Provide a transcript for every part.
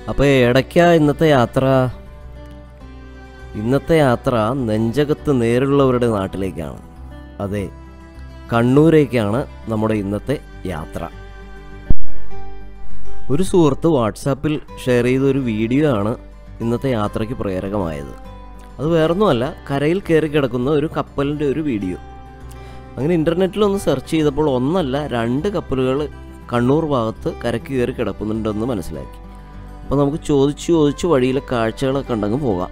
അപ്പോൾ ഇടയ്ക്ക ഇന്നത്തെ യാത്ര ഇന്നത്തെ യാത്ര നെഞ്ചകത്ത് നേരുള്ളവരുടെ നാട്ടിലേക്കാണ് അതെ കണ്ണൂരേക്കാണ് നമ്മുടെ ഇന്നത്തെ യാത്ര ഒരു സുഹൃത്ത് വാട്സാപ്പിൽ ഷെയർ ചെയ്ത ഒരു വീഡിയോ ആണ് ഇന്നത്തെ യാത്രയ്ക്ക് പ്രേരകമായത് അത് വേറൊന്നുമല്ല കരയിൽ കയറി കിടക്കുന്ന ഒരു കപ്പലിൻ്റെ ഒരു വീഡിയോ അങ്ങനെ ഇൻ്റർനെറ്റിലൊന്ന് സെർച്ച് ചെയ്തപ്പോൾ ഒന്നല്ല രണ്ട് കപ്പലുകൾ കണ്ണൂർ ഭാഗത്ത് കരയ്ക്ക് കയറി കിടക്കുന്നുണ്ടെന്ന് മനസ്സിലാക്കി അപ്പോൾ നമുക്ക് ചോദിച്ചു ചോദിച്ച് വഴിയിലെ കാഴ്ചകളൊക്കെ ഉണ്ടെങ്കിൽ പോകാം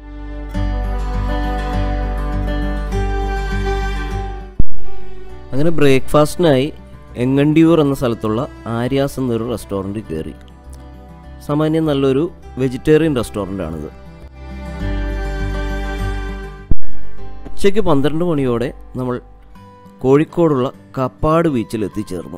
അങ്ങനെ ബ്രേക്ക്ഫാസ്റ്റിനായി എങ്ങണ്ടിയൂർ എന്ന സ്ഥലത്തുള്ള ആര്യാസ് എന്നൊരു റെസ്റ്റോറൻറ്റിൽ കയറി സാമാന്യം നല്ലൊരു വെജിറ്റേറിയൻ റെസ്റ്റോറൻ്റാണിത് ഉച്ചയ്ക്ക് പന്ത്രണ്ട് മണിയോടെ നമ്മൾ കോഴിക്കോടുള്ള കപ്പാട് ബീച്ചിൽ എത്തിച്ചേർന്നു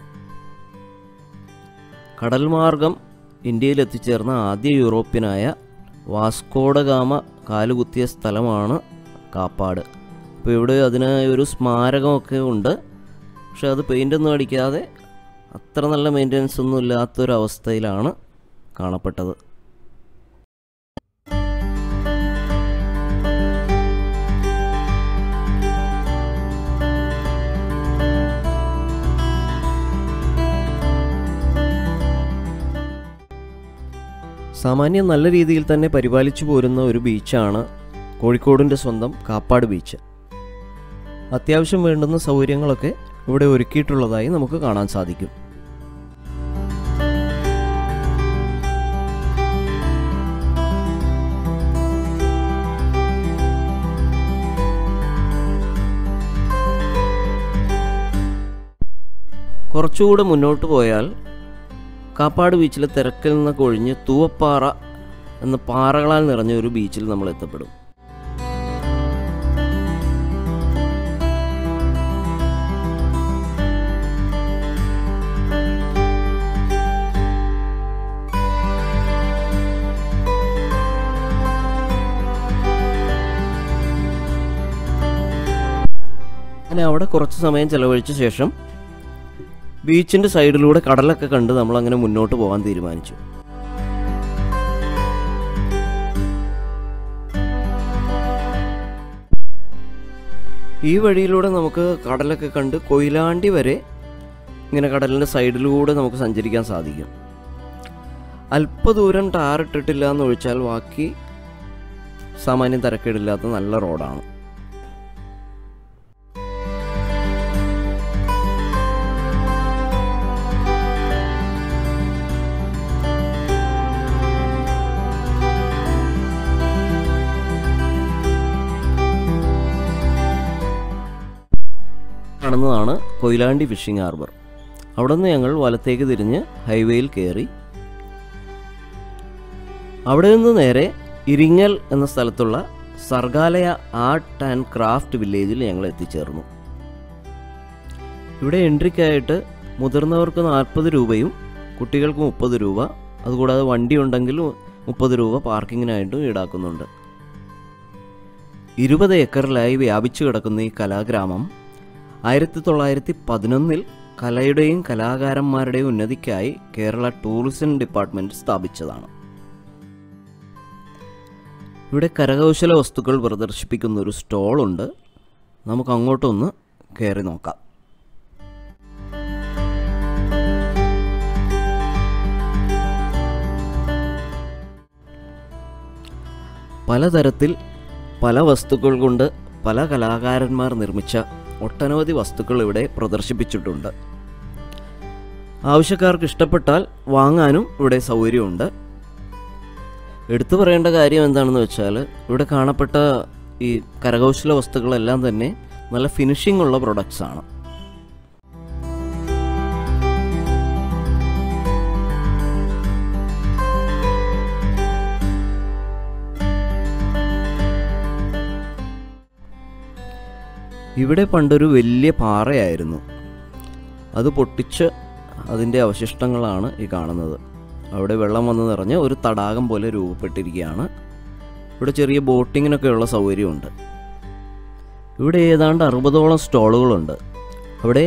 കടൽ മാർഗം ഇന്ത്യയിൽ എത്തിച്ചേർന്ന ആദ്യ യൂറോപ്യനായ വാസ്കോഡഗാമ കാലുകുത്തിയ സ്ഥലമാണ് കാപ്പാട് അപ്പോൾ ഇവിടെ അതിന് ഒരു സ്മാരകമൊക്കെ ഉണ്ട് പക്ഷെ അത് പെയിൻ്റൊന്നും അടിക്കാതെ അത്ര നല്ല മെയിൻ്റനൻസ് ഒന്നും ഇല്ലാത്തൊരവസ്ഥയിലാണ് കാണപ്പെട്ടത് സാമാന്യം നല്ല രീതിയിൽ തന്നെ പരിപാലിച്ചു പോരുന്ന ഒരു ബീച്ചാണ് കോഴിക്കോടിൻ്റെ സ്വന്തം കാപ്പാട് ബീച്ച് അത്യാവശ്യം വേണ്ടുന്ന സൗകര്യങ്ങളൊക്കെ ഇവിടെ ഒരുക്കിയിട്ടുള്ളതായി നമുക്ക് കാണാൻ സാധിക്കും കുറച്ചുകൂടെ മുന്നോട്ട് പോയാൽ കാപ്പാട് ബീച്ചിലെ തിരക്കിൽ നിന്നൊക്കെ ഒഴിഞ്ഞ് തൂവപ്പാറ എന്ന പാറകളാൽ നിറഞ്ഞ ഒരു ബീച്ചിൽ നമ്മൾ എത്തപ്പെടും അങ്ങനെ അവിടെ കുറച്ച് സമയം ചെലവഴിച്ച ശേഷം ബീച്ചിൻ്റെ സൈഡിലൂടെ കടലൊക്കെ കണ്ട് നമ്മൾ അങ്ങനെ മുന്നോട്ട് പോകാൻ തീരുമാനിച്ചു ഈ വഴിയിലൂടെ നമുക്ക് കടലൊക്കെ കണ്ട് കൊയിലാണ്ടി വരെ ഇങ്ങനെ കടലിൻ്റെ സൈഡിലൂടെ നമുക്ക് സഞ്ചരിക്കാൻ സാധിക്കും അല്പദൂരം ടാറിട്ടിട്ടില്ല എന്ന് ഒഴിച്ചാൽ ബാക്കി സാമാന്യം തിരക്കേടില്ലാത്ത നല്ല റോഡാണ് കാണുന്നതാണ് കൊയിലാണ്ടി ഫിഷിംഗ് ഹാർബർ അവിടെ നിന്ന് ഞങ്ങൾ വലത്തേക്ക് തിരിഞ്ഞ് ഹൈവേയിൽ കയറി അവിടെ നിന്ന് നേരെ ഇരിങ്ങൽ എന്ന സ്ഥലത്തുള്ള സർഗാലയ ആർട്ട് ആൻഡ് ക്രാഫ്റ്റ് വില്ലേജിൽ ഞങ്ങൾ എത്തിച്ചേർന്നു ഇവിടെ എൻട്രിക്കായിട്ട് മുതിർന്നവർക്ക് നാൽപ്പത് രൂപയും കുട്ടികൾക്ക് മുപ്പത് രൂപ അതുകൂടാതെ വണ്ടി ഉണ്ടെങ്കിൽ മുപ്പത് രൂപ പാർക്കിങ്ങിനായിട്ടും ഈടാക്കുന്നുണ്ട് ഇരുപത് ഏക്കറിലായി വ്യാപിച്ചു കിടക്കുന്ന ഈ കലാഗ്രാമം ആയിരത്തി തൊള്ളായിരത്തി പതിനൊന്നിൽ കലയുടെയും കലാകാരന്മാരുടെയും ഉന്നതിക്കായി കേരള ടൂറിസം ഡിപ്പാർട്ട്മെൻറ്റ് സ്ഥാപിച്ചതാണ് ഇവിടെ കരകൗശല വസ്തുക്കൾ പ്രദർശിപ്പിക്കുന്ന ഒരു സ്റ്റോളുണ്ട് നമുക്ക് അങ്ങോട്ടൊന്ന് കയറി നോക്കാം പലതരത്തിൽ പല വസ്തുക്കൾ കൊണ്ട് പല കലാകാരന്മാർ നിർമ്മിച്ച ഒട്ടനവധി വസ്തുക്കൾ ഇവിടെ പ്രദർശിപ്പിച്ചിട്ടുണ്ട് ആവശ്യക്കാർക്ക് ഇഷ്ടപ്പെട്ടാൽ വാങ്ങാനും ഇവിടെ സൗകര്യമുണ്ട് എടുത്തു പറയേണ്ട കാര്യം എന്താണെന്ന് വെച്ചാൽ ഇവിടെ കാണപ്പെട്ട ഈ കരകൗശല വസ്തുക്കളെല്ലാം തന്നെ നല്ല ഫിനിഷിംഗ് ഉള്ള പ്രൊഡക്ട്സ് ആണ് ഇവിടെ പണ്ടൊരു വലിയ പാറയായിരുന്നു അത് പൊട്ടിച്ച് അതിൻ്റെ അവശിഷ്ടങ്ങളാണ് ഈ കാണുന്നത് അവിടെ വെള്ളം വന്ന് നിറഞ്ഞ് ഒരു തടാകം പോലെ രൂപപ്പെട്ടിരിക്കുകയാണ് ഇവിടെ ചെറിയ ബോട്ടിങ്ങിനൊക്കെയുള്ള സൗകര്യമുണ്ട് ഇവിടെ ഏതാണ്ട് അറുപതോളം സ്റ്റോളുകളുണ്ട് അവിടെ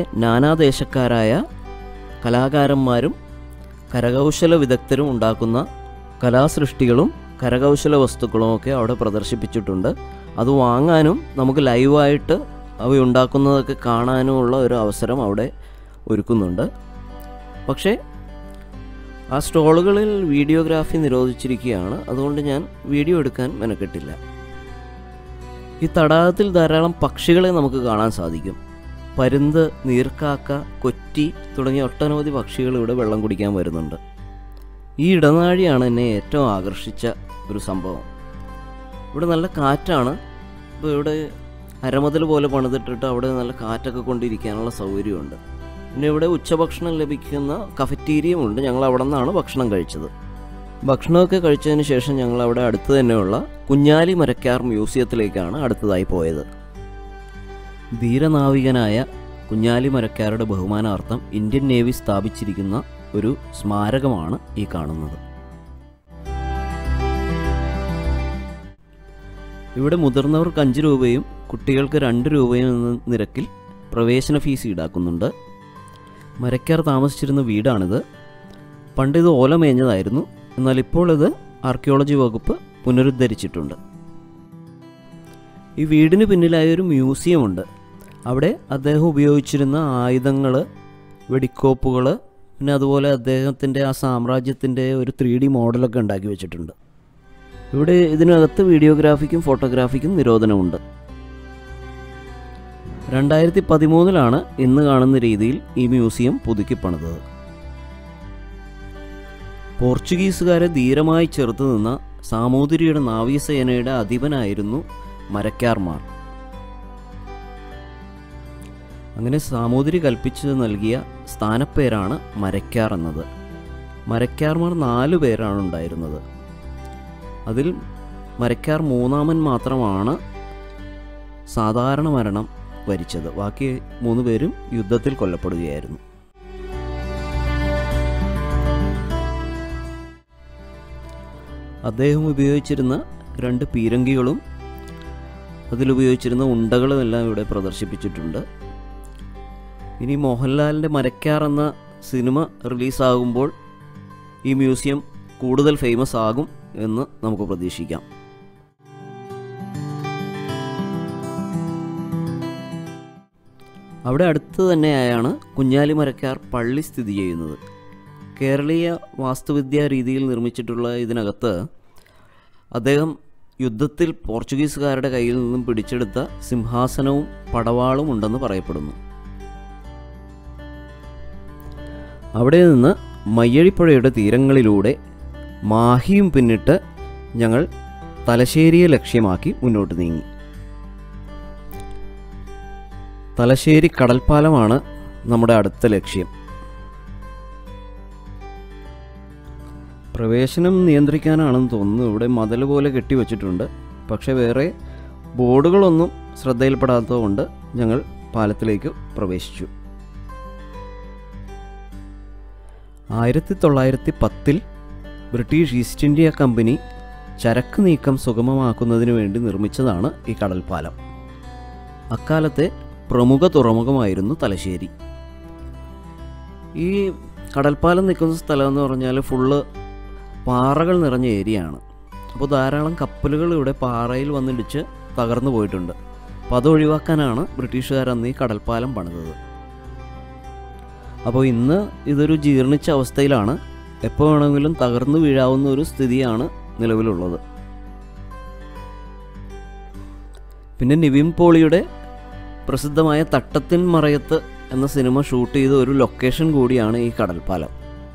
നാനാദേശക്കാരായ കലാകാരന്മാരും കരകൗശല വിദഗ്ധരും ഉണ്ടാക്കുന്ന കലാസൃഷ്ടികളും കരകൗശല വസ്തുക്കളും ഒക്കെ അവിടെ പ്രദർശിപ്പിച്ചിട്ടുണ്ട് അത് വാങ്ങാനും നമുക്ക് ലൈവായിട്ട് അവ ഉണ്ടാക്കുന്നതൊക്കെ കാണാനുമുള്ള ഒരു അവസരം അവിടെ ഒരുക്കുന്നുണ്ട് പക്ഷേ ആ സ്റ്റോളുകളിൽ വീഡിയോഗ്രാഫി നിരോധിച്ചിരിക്കുകയാണ് അതുകൊണ്ട് ഞാൻ വീഡിയോ എടുക്കാൻ മെനക്കെട്ടില്ല ഈ തടാകത്തിൽ ധാരാളം പക്ഷികളെ നമുക്ക് കാണാൻ സാധിക്കും പരുന്ത് നീർക്കാക്ക കൊറ്റി തുടങ്ങിയ ഒട്ടനവധി പക്ഷികൾ ഇവിടെ വെള്ളം കുടിക്കാൻ വരുന്നുണ്ട് ഈ ഇടനാഴിയാണ് എന്നെ ഏറ്റവും ആകർഷിച്ച ഒരു സംഭവം ഇവിടെ നല്ല കാറ്റാണ് ഇപ്പോൾ ഇവിടെ അരമതിൽ പോലെ പണിതിട്ടിട്ട് അവിടെ നല്ല കാറ്റൊക്കെ കൊണ്ടിരിക്കാനുള്ള സൗകര്യമുണ്ട് പിന്നെ ഇവിടെ ഉച്ചഭക്ഷണം ലഭിക്കുന്ന കഫറ്റീരിയം ഉണ്ട് ഞങ്ങൾ അവിടെ നിന്നാണ് ഭക്ഷണം കഴിച്ചത് ഭക്ഷണമൊക്കെ കഴിച്ചതിന് ശേഷം ഞങ്ങൾ അവിടെ അടുത്ത് തന്നെയുള്ള കുഞ്ഞാലി മരക്കാർ മ്യൂസിയത്തിലേക്കാണ് അടുത്തതായി പോയത് ധീരനാവികനായ കുഞ്ഞാലി മരക്കാരുടെ ബഹുമാനാർത്ഥം ഇന്ത്യൻ നേവി സ്ഥാപിച്ചിരിക്കുന്ന ഒരു സ്മാരകമാണ് ഈ കാണുന്നത് ഇവിടെ മുതിർന്നവർക്ക് അഞ്ച് രൂപയും കുട്ടികൾക്ക് രണ്ട് രൂപയും എന്ന നിരക്കിൽ പ്രവേശന ഫീസ് ഈടാക്കുന്നുണ്ട് മരക്കാർ താമസിച്ചിരുന്ന വീടാണിത് പണ്ട് ഇത് ഓല മേഞ്ഞതായിരുന്നു എന്നാൽ ഇപ്പോൾ ഇത് ആർക്കിയോളജി വകുപ്പ് പുനരുദ്ധരിച്ചിട്ടുണ്ട് ഈ വീടിന് പിന്നിലായി ഒരു മ്യൂസിയം ഉണ്ട് അവിടെ അദ്ദേഹം ഉപയോഗിച്ചിരുന്ന ആയുധങ്ങൾ വെടിക്കോപ്പുകൾ പിന്നെ അതുപോലെ അദ്ദേഹത്തിൻ്റെ ആ സാമ്രാജ്യത്തിൻ്റെ ഒരു ത്രീ ഡി മോഡലൊക്കെ ഉണ്ടാക്കി വെച്ചിട്ടുണ്ട് ഇവിടെ ഇതിനകത്ത് വീഡിയോഗ്രാഫിക്കും ഫോട്ടോഗ്രാഫിക്കും നിരോധനമുണ്ട് രണ്ടായിരത്തി പതിമൂന്നിലാണ് ഇന്ന് കാണുന്ന രീതിയിൽ ഈ മ്യൂസിയം പുതുക്കി പണിതത് പോർച്ചുഗീസുകാരെ ധീരമായി ചെറുത്തു നിന്ന സാമൂതിരിയുടെ നാവികസേനയുടെ അധിപനായിരുന്നു മരക്കാർമാർ അങ്ങനെ സാമൂതിരി കൽപ്പിച്ചു നൽകിയ സ്ഥാനപ്പേരാണ് മരക്കാർ എന്നത് മരക്കാർമാർ നാലു പേരാണ് ഉണ്ടായിരുന്നത് അതിൽ മരക്കാർ മൂന്നാമൻ മാത്രമാണ് സാധാരണ മരണം വരിച്ചത് ബാക്കി മൂന്ന് പേരും യുദ്ധത്തിൽ കൊല്ലപ്പെടുകയായിരുന്നു അദ്ദേഹം ഉപയോഗിച്ചിരുന്ന രണ്ട് പീരങ്കികളും അതിലുപയോഗിച്ചിരുന്ന ഉണ്ടകളും എല്ലാം ഇവിടെ പ്രദർശിപ്പിച്ചിട്ടുണ്ട് ഇനി മോഹൻലാലിൻ്റെ മരക്കാർ എന്ന സിനിമ റിലീസാകുമ്പോൾ ഈ മ്യൂസിയം കൂടുതൽ ഫേമസ് ആകും എന്ന് നമുക്ക് പ്രതീക്ഷിക്കാം അവിടെ അടുത്ത് തന്നെയായാണ് കുഞ്ഞാലി മരക്കാർ പള്ളി സ്ഥിതി ചെയ്യുന്നത് കേരളീയ വാസ്തുവിദ്യാ രീതിയിൽ നിർമ്മിച്ചിട്ടുള്ള ഇതിനകത്ത് അദ്ദേഹം യുദ്ധത്തിൽ പോർച്ചുഗീസുകാരുടെ കയ്യിൽ നിന്നും പിടിച്ചെടുത്ത സിംഹാസനവും പടവാളും ഉണ്ടെന്ന് പറയപ്പെടുന്നു അവിടെ നിന്ന് മയ്യഴിപ്പുഴയുടെ തീരങ്ങളിലൂടെ മാഹിയും പിന്നിട്ട് ഞങ്ങൾ തലശ്ശേരിയെ ലക്ഷ്യമാക്കി മുന്നോട്ട് നീങ്ങി തലശ്ശേരി കടൽപ്പാലമാണ് നമ്മുടെ അടുത്ത ലക്ഷ്യം പ്രവേശനം നിയന്ത്രിക്കാനാണെന്ന് തോന്നുന്നു ഇവിടെ മതിൽ പോലെ കെട്ടിവെച്ചിട്ടുണ്ട് പക്ഷേ വേറെ ബോർഡുകളൊന്നും ശ്രദ്ധയിൽപ്പെടാത്തതുകൊണ്ട് ഞങ്ങൾ പാലത്തിലേക്ക് പ്രവേശിച്ചു ആയിരത്തി തൊള്ളായിരത്തി പത്തിൽ ബ്രിട്ടീഷ് ഈസ്റ്റ് ഇന്ത്യ കമ്പനി ചരക്ക് നീക്കം സുഗമമാക്കുന്നതിന് വേണ്ടി നിർമ്മിച്ചതാണ് ഈ കടൽപ്പാലം അക്കാലത്തെ പ്രമുഖ തുറമുഖമായിരുന്നു തലശ്ശേരി ഈ കടൽപ്പാലം നിൽക്കുന്ന സ്ഥലം എന്ന് പറഞ്ഞാൽ ഫുള്ള് പാറകൾ നിറഞ്ഞ ഏരിയയാണ് അപ്പോൾ ധാരാളം കപ്പലുകൾ ഇവിടെ പാറയിൽ വന്നിടിച്ച് തകർന്നു പോയിട്ടുണ്ട് അപ്പോൾ അത് ഒഴിവാക്കാനാണ് ബ്രിട്ടീഷുകാർ അന്ന് ഈ കടൽപ്പാലം പണിതത് അപ്പോൾ ഇന്ന് ഇതൊരു ജീർണിച്ച അവസ്ഥയിലാണ് എപ്പോൾ വേണമെങ്കിലും തകർന്നു വീഴാവുന്ന ഒരു സ്ഥിതിയാണ് നിലവിലുള്ളത് പിന്നെ നിവിൻ പോളിയുടെ പ്രസിദ്ധമായ തട്ടത്തിൻ മറയത്ത് എന്ന സിനിമ ഷൂട്ട് ചെയ്ത ഒരു ലൊക്കേഷൻ കൂടിയാണ് ഈ കടൽപ്പാലം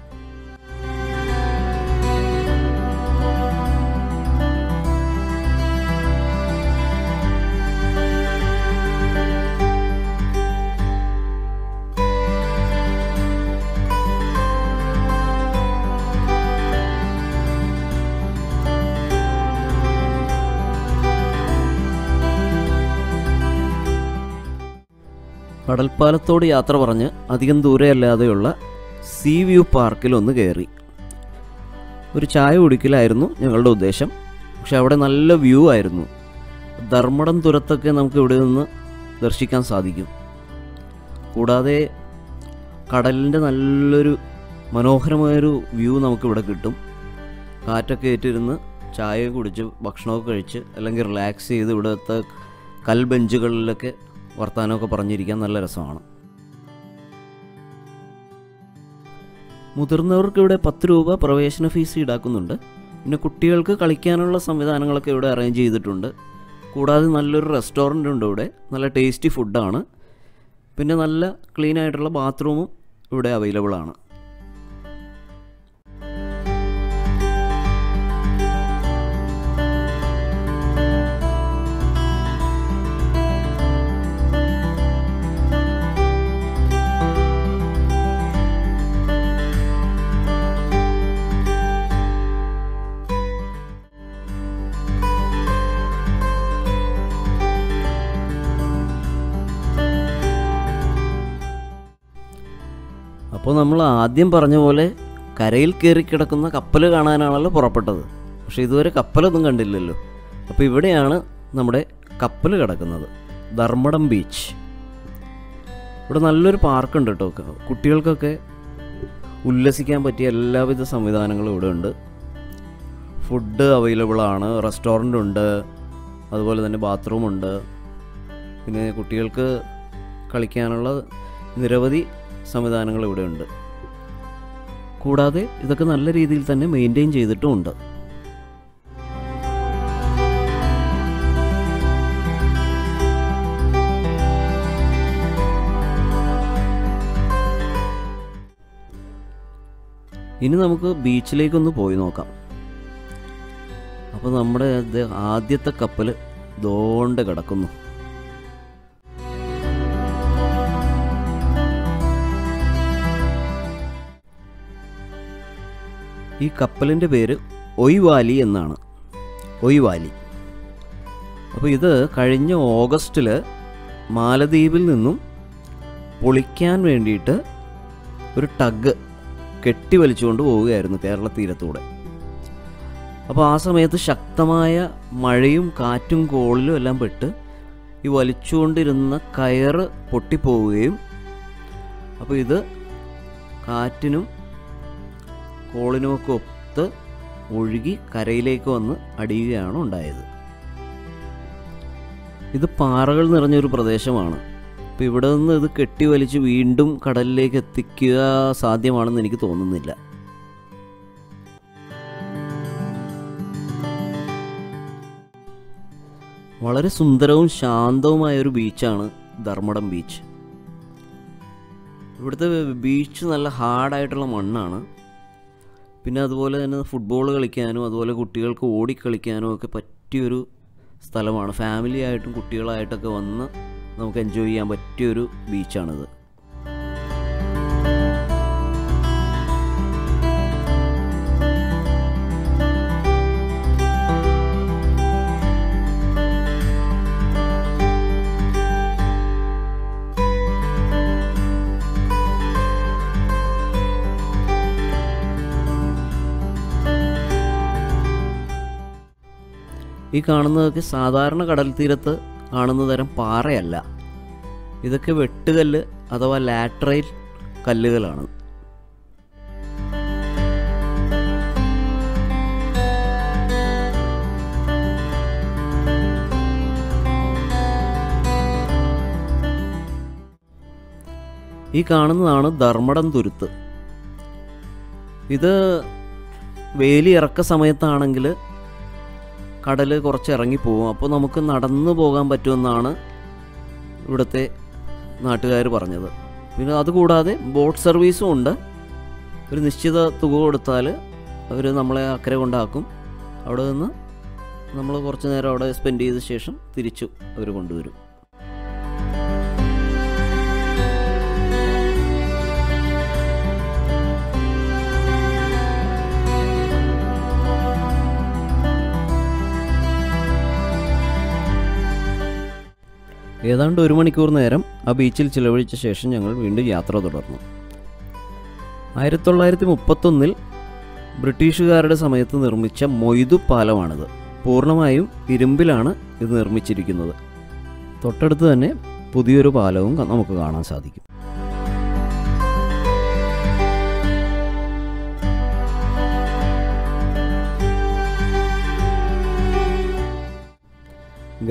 കടൽപ്പാലത്തോട് യാത്ര പറഞ്ഞ് അധികം ദൂരെയല്ലാതെയുള്ള സീ വ്യൂ പാർക്കിൽ ഒന്ന് കയറി ഒരു ചായ കുടിക്കലായിരുന്നു ഞങ്ങളുടെ ഉദ്ദേശം പക്ഷെ അവിടെ നല്ല വ്യൂ ആയിരുന്നു ധർമ്മടം തുരത്തൊക്കെ നമുക്ക് ഇവിടെ നിന്ന് ദർശിക്കാൻ സാധിക്കും കൂടാതെ കടലിൻ്റെ നല്ലൊരു മനോഹരമായൊരു വ്യൂ നമുക്കിവിടെ കിട്ടും കാറ്റൊക്കെ ഏറ്റിരുന്ന് ചായ കുടിച്ച് ഭക്ഷണമൊക്കെ കഴിച്ച് അല്ലെങ്കിൽ റിലാക്സ് ചെയ്ത് ഇവിടുത്തെ കൽബെഞ്ചുകളിലൊക്കെ വർത്തമാനമൊക്കെ പറഞ്ഞിരിക്കാൻ നല്ല രസമാണ് മുതിർന്നവർക്ക് ഇവിടെ പത്ത് രൂപ പ്രവേശന ഫീസ് ഈടാക്കുന്നുണ്ട് പിന്നെ കുട്ടികൾക്ക് കളിക്കാനുള്ള സംവിധാനങ്ങളൊക്കെ ഇവിടെ അറേഞ്ച് ചെയ്തിട്ടുണ്ട് കൂടാതെ നല്ലൊരു റെസ്റ്റോറൻ്റ് ഉണ്ട് ഇവിടെ നല്ല ടേസ്റ്റി ഫുഡാണ് പിന്നെ നല്ല ക്ലീൻ ആയിട്ടുള്ള ബാത്റൂമും ഇവിടെ അവൈലബിൾ ആണ് അപ്പോൾ നമ്മൾ ആദ്യം പറഞ്ഞ പോലെ കരയിൽ കയറി കിടക്കുന്ന കപ്പൽ കാണാനാണല്ലോ പുറപ്പെട്ടത് പക്ഷേ ഇതുവരെ കപ്പലൊന്നും കണ്ടില്ലല്ലോ അപ്പോൾ ഇവിടെയാണ് നമ്മുടെ കപ്പൽ കിടക്കുന്നത് ധർമ്മടം ബീച്ച് ഇവിടെ നല്ലൊരു പാർക്കുണ്ട് കേട്ടോ കുട്ടികൾക്കൊക്കെ ഉല്ലസിക്കാൻ പറ്റിയ എല്ലാവിധ സംവിധാനങ്ങളും ഇവിടെ ഉണ്ട് ഫുഡ് അവൈലബിൾ ആണ് റെസ്റ്റോറൻ്റ് ഉണ്ട് അതുപോലെ തന്നെ ബാത്റൂം ഉണ്ട് പിന്നെ കുട്ടികൾക്ക് കളിക്കാനുള്ള നിരവധി സംവിധാനങ്ങൾ ഇവിടെ ഉണ്ട് കൂടാതെ ഇതൊക്കെ നല്ല രീതിയിൽ തന്നെ മെയിൻറ്റെയിൻ ചെയ്തിട്ടുമുണ്ട് ഇനി നമുക്ക് ബീച്ചിലേക്കൊന്ന് പോയി നോക്കാം അപ്പോൾ നമ്മുടെ ഇത് ആദ്യത്തെ കപ്പൽ ദോണ്ട് കിടക്കുന്നു ഈ കപ്പലിൻ്റെ പേര് ഒയ്വാലി എന്നാണ് ഒയ്വാലി അപ്പോൾ ഇത് കഴിഞ്ഞ ഓഗസ്റ്റിൽ മാലദ്വീപിൽ നിന്നും പൊളിക്കാൻ വേണ്ടിയിട്ട് ഒരു ടഗ് കെട്ടി വലിച്ചുകൊണ്ട് പോവുകയായിരുന്നു കേരള തീരത്തൂടെ അപ്പോൾ ആ സമയത്ത് ശക്തമായ മഴയും കാറ്റും കോളിലും എല്ലാം പെട്ട് ഈ വലിച്ചുകൊണ്ടിരുന്ന കയറ് പൊട്ടിപ്പോവുകയും അപ്പോൾ ഇത് കാറ്റിനും കോളിനുമൊക്കെ ഒത്ത് ഒഴുകി കരയിലേക്ക് വന്ന് അടിയുകയാണ് ഉണ്ടായത് ഇത് പാറകൾ നിറഞ്ഞൊരു പ്രദേശമാണ് അപ്പോൾ ഇവിടെ നിന്ന് ഇത് കെട്ടി വലിച്ച് വീണ്ടും കടലിലേക്ക് എത്തിക്കുക സാധ്യമാണെന്ന് എനിക്ക് തോന്നുന്നില്ല വളരെ സുന്ദരവും ശാന്തവുമായ ഒരു ബീച്ചാണ് ധർമ്മടം ബീച്ച് ഇവിടുത്തെ ബീച്ച് നല്ല ഹാർഡായിട്ടുള്ള മണ്ണാണ് പിന്നെ അതുപോലെ തന്നെ ഫുട്ബോൾ കളിക്കാനും അതുപോലെ കുട്ടികൾക്ക് ഓടിക്കളിക്കാനും ഒക്കെ പറ്റിയൊരു സ്ഥലമാണ് ഫാമിലി ആയിട്ടും കുട്ടികളായിട്ടൊക്കെ വന്ന് നമുക്ക് എൻജോയ് ചെയ്യാൻ പറ്റിയൊരു ബീച്ചാണിത് ഈ കാണുന്നതൊക്കെ സാധാരണ കടൽ തീരത്ത് കാണുന്ന തരം പാറയല്ല ഇതൊക്കെ വെട്ടുകല്ല് അഥവാ ലാറ്ററൈൽ കല്ലുകളാണ് ഈ കാണുന്നതാണ് ധർമ്മടം തുരുത്ത് ഇത് വേലി ഇറക്ക സമയത്താണെങ്കിൽ കടൽ കുറച്ച് ഇറങ്ങിപ്പോവും അപ്പോൾ നമുക്ക് നടന്നു പോകാൻ പറ്റുമെന്നാണ് ഇവിടുത്തെ നാട്ടുകാർ പറഞ്ഞത് പിന്നെ അതുകൂടാതെ ബോട്ട് സർവീസും ഉണ്ട് ഒരു നിശ്ചിത തുക കൊടുത്താൽ അവർ നമ്മളെ അക്കരെ കൊണ്ടാക്കും അവിടെ നിന്ന് നമ്മൾ കുറച്ച് നേരം അവിടെ സ്പെൻഡ് ചെയ്ത ശേഷം തിരിച്ചു അവർ കൊണ്ടുവരും ഏതാണ്ട് ഒരു മണിക്കൂർ നേരം ആ ബീച്ചിൽ ചിലവഴിച്ച ശേഷം ഞങ്ങൾ വീണ്ടും യാത്ര തുടർന്നു ആയിരത്തി തൊള്ളായിരത്തി മുപ്പത്തൊന്നിൽ ബ്രിട്ടീഷുകാരുടെ സമയത്ത് നിർമ്മിച്ച മൊയ്തു പാലമാണിത് പൂർണ്ണമായും ഇരുമ്പിലാണ് ഇത് നിർമ്മിച്ചിരിക്കുന്നത് തൊട്ടടുത്ത് തന്നെ പുതിയൊരു പാലവും ക- നമുക്ക് കാണാൻ സാധിക്കും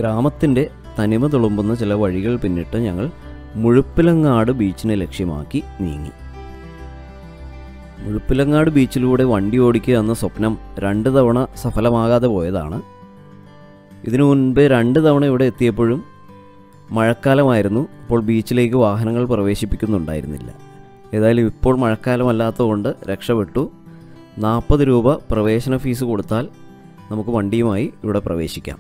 ഗ്രാമത്തിൻ്റെ തനിമ തുളുമ്പുന്ന ചില വഴികൾ പിന്നിട്ട് ഞങ്ങൾ മുഴുപ്പിലങ്ങാട് ബീച്ചിനെ ലക്ഷ്യമാക്കി നീങ്ങി മുഴുപ്പിലങ്ങാട് ബീച്ചിലൂടെ വണ്ടി ഓടിക്കുക എന്ന സ്വപ്നം രണ്ട് തവണ സഫലമാകാതെ പോയതാണ് ഇതിനു മുൻപ് രണ്ട് തവണ ഇവിടെ എത്തിയപ്പോഴും മഴക്കാലമായിരുന്നു അപ്പോൾ ബീച്ചിലേക്ക് വാഹനങ്ങൾ പ്രവേശിപ്പിക്കുന്നുണ്ടായിരുന്നില്ല ഏതായാലും ഇപ്പോൾ മഴക്കാലമല്ലാത്തതുകൊണ്ട് രക്ഷപ്പെട്ടു നാൽപ്പത് രൂപ പ്രവേശന ഫീസ് കൊടുത്താൽ നമുക്ക് വണ്ടിയുമായി ഇവിടെ പ്രവേശിക്കാം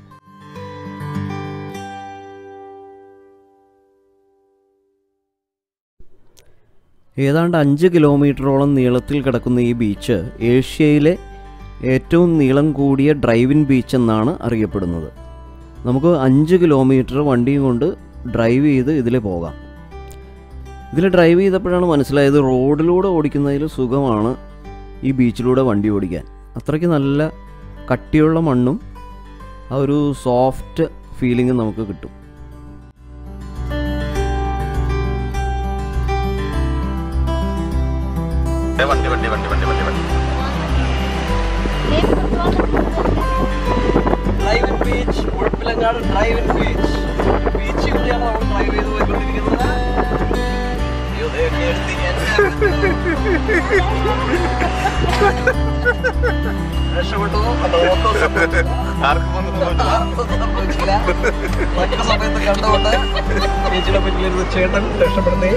ഏതാണ്ട് അഞ്ച് കിലോമീറ്ററോളം നീളത്തിൽ കിടക്കുന്ന ഈ ബീച്ച് ഏഷ്യയിലെ ഏറ്റവും നീളം കൂടിയ ഡ്രൈവിൻ ബീച്ച് എന്നാണ് അറിയപ്പെടുന്നത് നമുക്ക് അഞ്ച് കിലോമീറ്റർ വണ്ടിയും കൊണ്ട് ഡ്രൈവ് ചെയ്ത് ഇതിൽ പോകാം ഇതിൽ ഡ്രൈവ് ചെയ്തപ്പോഴാണ് മനസ്സിലായത് റോഡിലൂടെ ഓടിക്കുന്നതിൽ സുഖമാണ് ഈ ബീച്ചിലൂടെ വണ്ടി ഓടിക്കാൻ അത്രയ്ക്ക് നല്ല കട്ടിയുള്ള മണ്ണും ആ ഒരു സോഫ്റ്റ് ഫീലിംഗ് നമുക്ക് കിട്ടും വണ്ടി വണ്ടി വണ്ടി വണ്ടി വണ്ടി വണ്ടി drive in beach Muzhappilangad drive in beach ബീച്ചിലൂടെയാണ് നമ്മൾ ഡ്രൈവ് ചെയ്ത് പോയിക്കൊണ്ടിരിക്കുന്നത് അയ്യോ, ദേ കേൾത്തി രക്ഷപ്പെട്ടു ഓട്ടോ ആർക്കും ഒന്നും സംഭവിച്ചില്ല. മറ്റു സമയത്ത് കണ്ടുകൊണ്ട് ബീച്ചിനെ പറ്റിയിരുന്ന ചേട്ടൻ രക്ഷപ്പെടുത്തി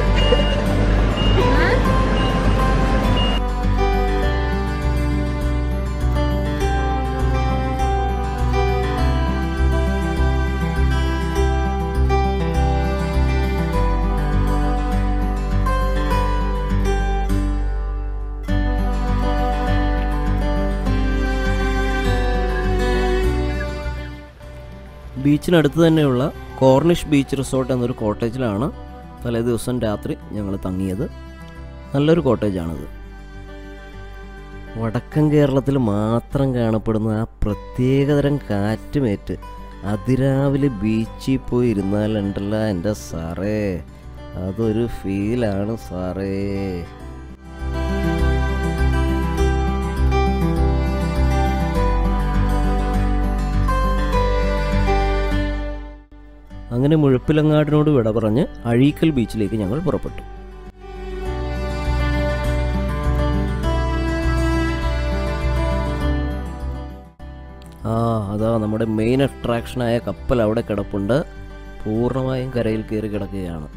ബീച്ചിനടുത്ത് തന്നെയുള്ള കോർണിഷ് ബീച്ച് റിസോർട്ട് എന്നൊരു കോട്ടേജിലാണ് തലേ ദിവസം രാത്രി ഞങ്ങൾ തങ്ങിയത് നല്ലൊരു കോട്ടേജാണിത് വടക്കൻ കേരളത്തിൽ മാത്രം കാണപ്പെടുന്ന ആ പ്രത്യേകതരം കാറ്റുമേറ്റ് അതിരാവിലെ ബീച്ചിൽ പോയി ഇരുന്നാലുണ്ടല്ല എൻ്റെ സാറേ അതൊരു ഫീലാണ് സാറേ അങ്ങനെ മുഴപ്പിലങ്ങാടിനോട് വിട പറഞ്ഞ് അഴീക്കൽ ബീച്ചിലേക്ക് ഞങ്ങൾ പുറപ്പെട്ടു ആ അതാ നമ്മുടെ മെയിൻ അട്രാക്ഷനായ കപ്പൽ അവിടെ കിടപ്പുണ്ട് പൂർണ്ണമായും കരയിൽ കയറി കിടക്കുകയാണ്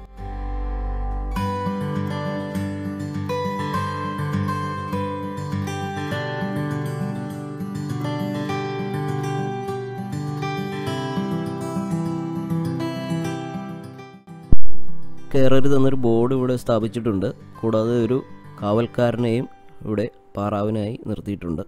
കയറരുതെന്നൊരു ബോർഡ് ഇവിടെ സ്ഥാപിച്ചിട്ടുണ്ട് കൂടാതെ ഒരു കാവൽക്കാരനെയും ഇവിടെ പാറാവിനായി നിർത്തിയിട്ടുണ്ട്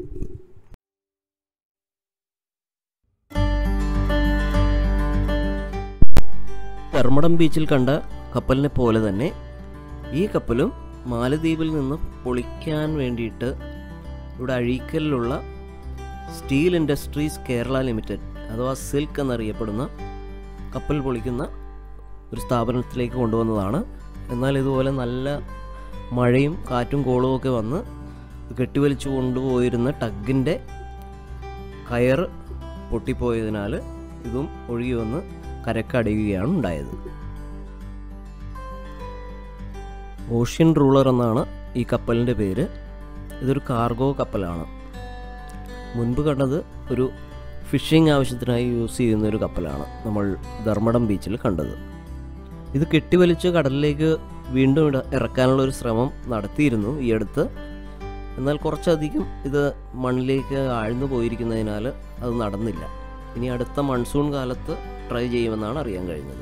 ധർമ്മടം ബീച്ചിൽ കണ്ട കപ്പലിനെ പോലെ തന്നെ ഈ കപ്പലും മാലദ്വീപിൽ നിന്ന് പൊളിക്കാൻ വേണ്ടിയിട്ട് ഇവിടെ അഴീക്കലിലുള്ള സ്റ്റീൽ ഇൻഡസ്ട്രീസ് കേരള ലിമിറ്റഡ് അഥവാ സിൽക്ക് എന്നറിയപ്പെടുന്ന കപ്പൽ പൊളിക്കുന്ന ഒരു സ്ഥാപനത്തിലേക്ക് കൊണ്ടുവന്നതാണ് എന്നാൽ ഇതുപോലെ നല്ല മഴയും കാറ്റും കോളും ഒക്കെ വന്ന് കെട്ടിവലിച്ചു കൊണ്ടുപോയിരുന്ന ടഗിൻ്റെ കയർ പൊട്ടിപ്പോയതിനാൽ ഇതും ഒഴുകി വന്ന് കരക്കടയുകയാണ് ഉണ്ടായത് ഓഷ്യൻ റൂളർ എന്നാണ് ഈ കപ്പലിൻ്റെ പേര് ഇതൊരു കാർഗോ കപ്പലാണ് മുൻപ് കണ്ടത് ഒരു ഫിഷിംഗ് ആവശ്യത്തിനായി യൂസ് ചെയ്യുന്ന ഒരു കപ്പലാണ് നമ്മൾ ധർമ്മടം ബീച്ചിൽ കണ്ടത് ഇത് കെട്ടിവലിച്ച് കടലിലേക്ക് വീണ്ടും ഇട ഇറക്കാനുള്ള ഒരു ശ്രമം നടത്തിയിരുന്നു ഈ അടുത്ത് എന്നാൽ കുറച്ചധികം ഇത് മണ്ണിലേക്ക് ആഴ്ന്നു പോയിരിക്കുന്നതിനാൽ അത് നടന്നില്ല ഇനി അടുത്ത മൺസൂൺ കാലത്ത് ട്രൈ ചെയ്യുമെന്നാണ് അറിയാൻ കഴിഞ്ഞത്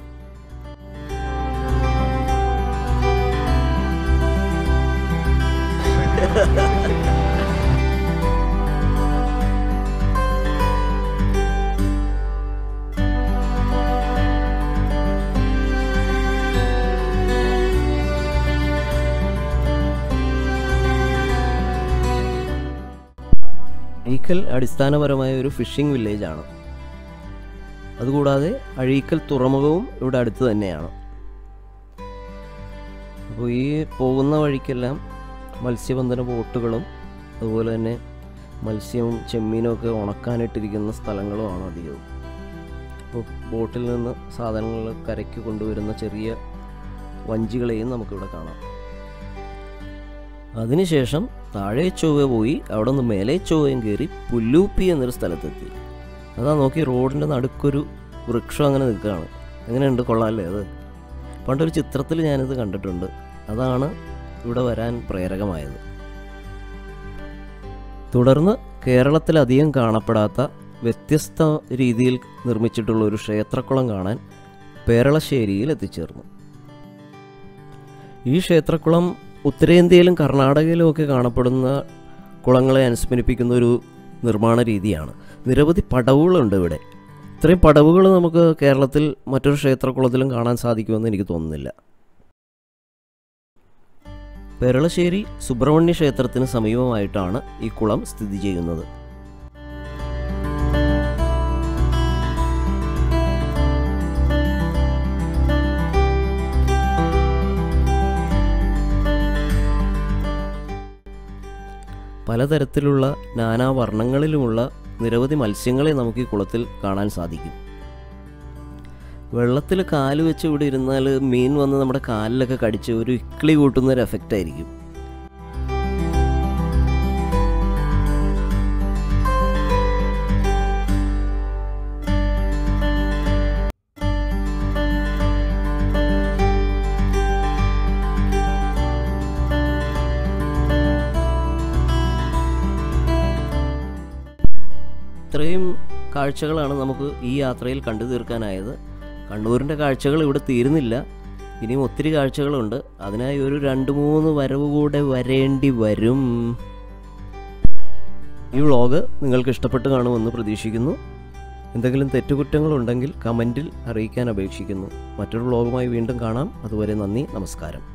അഴീക്കൽ അടിസ്ഥാനപരമായ ഒരു ഫിഷിംഗ് വില്ലേജാണ് അതുകൂടാതെ അഴീക്കൽ തുറമുഖവും ഇവിടെ അടുത്ത് തന്നെയാണ് അപ്പോൾ ഈ പോകുന്ന വഴിക്കെല്ലാം മത്സ്യബന്ധന ബോട്ടുകളും അതുപോലെ തന്നെ മത്സ്യവും ചെമ്മീനും ഒക്കെ ഉണക്കാനിട്ടിരിക്കുന്ന സ്ഥലങ്ങളുമാണ് അധികവും ബോ- ബോട്ടിൽ നിന്ന് സാധനങ്ങൾ കരയ്ക്ക് കൊണ്ടുവരുന്ന ചെറിയ വഞ്ചികളെയും നമുക്കിവിടെ കാണാം അതിനുശേഷം താഴെ ചൊവ്വ പോയി അവിടെ നിന്ന് മേലെ ചൊവ്വയും കയറി പുല്ലൂപ്പി എന്നൊരു സ്ഥലത്തെത്തി അതാ നോക്കി റോഡിൻ്റെ നടുക്കൊരു വൃക്ഷം അങ്ങനെ നിൽക്കുകയാണ് എങ്ങനെയുണ്ട് കൊള്ളാമല്ലേ അത് പണ്ടൊരു ചിത്രത്തിൽ ഞാനിത് കണ്ടിട്ടുണ്ട് അതാണ് ഇവിടെ വരാൻ പ്രേരകമായത് തുടർന്ന് കേരളത്തിലധികം കാണപ്പെടാത്ത വ്യത്യസ്ത രീതിയിൽ നിർമ്മിച്ചിട്ടുള്ള ഒരു ക്ഷേത്രക്കുളം കാണാൻ പേരളശ്ശേരിയിൽ എത്തിച്ചേർന്നു ഈ ക്ഷേത്രക്കുളം ഉത്തരേന്ത്യയിലും കർണാടകയിലും ഒക്കെ കാണപ്പെടുന്ന കുളങ്ങളെ അനുസ്മരിപ്പിക്കുന്ന ഒരു നിർമ്മാണ രീതിയാണ് നിരവധി പടവുകളുണ്ട് ഇവിടെ ഇത്രയും പടവുകൾ നമുക്ക് കേരളത്തിൽ മറ്റൊരു ക്ഷേത്രക്കുളത്തിലും കാണാൻ സാധിക്കുമെന്ന് എനിക്ക് തോന്നുന്നില്ല പെരളശ്ശേരി സുബ്രഹ്മണ്യ ക്ഷേത്രത്തിന് സമീപമായിട്ടാണ് ഈ കുളം സ്ഥിതി ചെയ്യുന്നത് പലതരത്തിലുള്ള നാനാവർണ്ണങ്ങളിലുമുള്ള നിരവധി മത്സ്യങ്ങളെ നമുക്ക് ഈ കുളത്തിൽ കാണാൻ സാധിക്കും വെള്ളത്തിൽ കാല് വെച്ച് ഇവിടെ ഇരുന്നാൽ മീൻ വന്ന് നമ്മുടെ കാലിലൊക്കെ കടിച്ച് ഒരു ഇക്കിളി കൂട്ടുന്ന ഒരു എഫക്റ്റ് ആയിരിക്കും ഇത്രയും കാഴ്ചകളാണ് നമുക്ക് ഈ യാത്രയിൽ കണ്ടു തീർക്കാനായത് കണ്ണൂരിൻ്റെ കാഴ്ചകൾ ഇവിടെ തീരുന്നില്ല ഇനിയും ഒത്തിരി കാഴ്ചകളുണ്ട് അതിനായി ഒരു രണ്ട് മൂന്ന് വരവ് കൂടെ വരേണ്ടി വരും ഈ വ്ളോഗ് നിങ്ങൾക്ക് ഇഷ്ടപ്പെട്ട് കാണുമെന്ന് പ്രതീക്ഷിക്കുന്നു എന്തെങ്കിലും തെറ്റുകുറ്റങ്ങളുണ്ടെങ്കിൽ കമൻറ്റിൽ അറിയിക്കാൻ അപേക്ഷിക്കുന്നു മറ്റൊരു വ്ളോഗുമായി വീണ്ടും കാണാം അതുവരെ നന്ദി നമസ്കാരം